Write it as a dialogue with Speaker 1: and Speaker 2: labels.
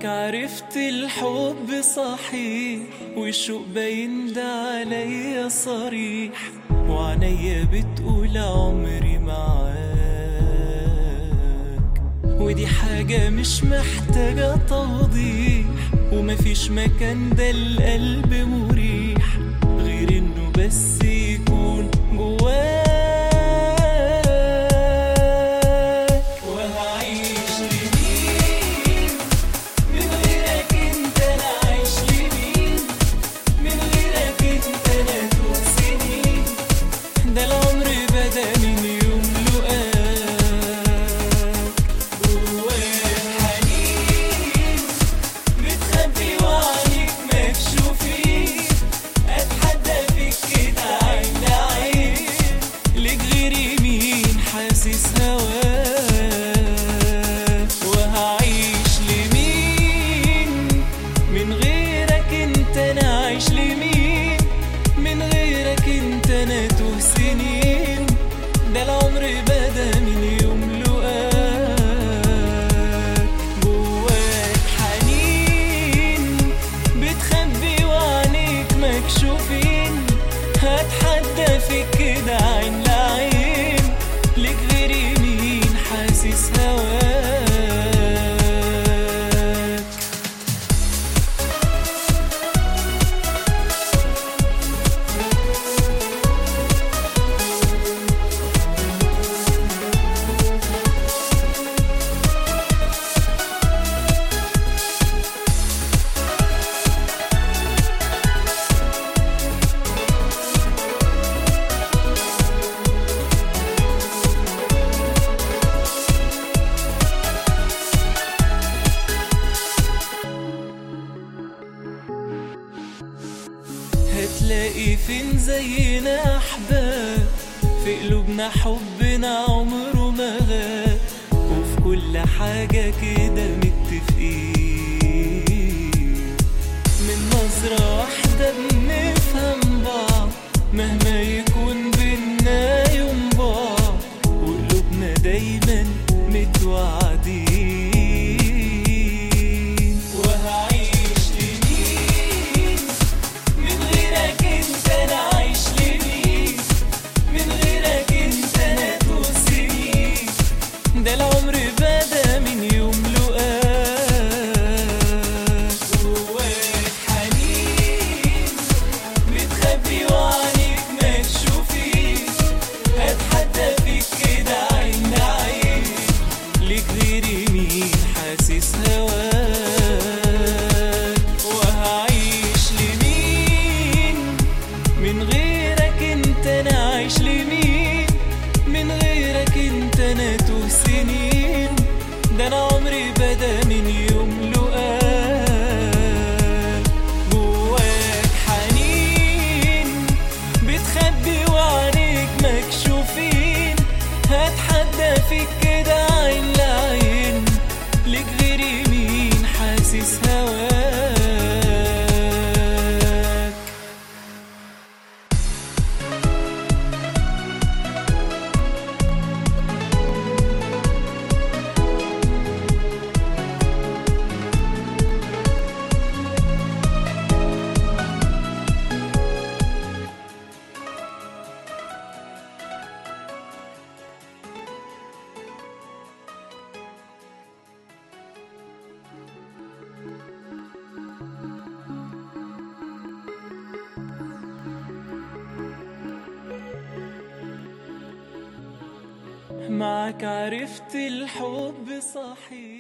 Speaker 1: معاك عرفت الحب صحيح والشوق باين ده عليا صريح وعنيا بتقول عمري معاك ودي حاجة مش محتاجة توضيح ومفيش مكان ده القلب مريح غير انه بس يكون جواك وهعيش لمين من غيرك انت انا عايش لمين من غيرك انت انا دوب سنين ده العمر بدا من يوم لقاك جواك حنين بتخبي وعينيك مكشوفين اتحدى فيك كده عين لعين ليك غيري مين حاسس هواك وهعيش لمين من غيرك انت انا عايش لمين من غيرك انت انا توه سنين ده العمر بدا من يوم لقاك جواك حنين بتخبي وعينيك مكشوفين هتحدى فيك كده عين لعين ليك غيري مين حاسس هواك هتلاقي فين زينا احباب في قلوبنا حبنا عمره ما غاب وفي كل حاجة كده متفقين من نظرة واحدة بنفهم بعض مهما يكون بينا يوم بعض وقلوبنا دايما متوعدين وهعيش لمين من غيرك انت انا عايش لمين من غيرك انت انا طول سنين ده العمر بدا من يوم لقاك جواك حنين بتخبي وعينيك مكشوفين هتحدى فيك كده عين لعين ليك غيري مين حاسس هواك وهعيش لمين من غيرك انت انا عايش لمين من غيرك انت انا توه سنين ده انا عمري بدا من يوم لقاك جواك حنين بتخبي وعينيك مكشوفين هتحدى فيك كده عين لعين ليك غيري مين حاسس هواك معك عرفت الحب صحيح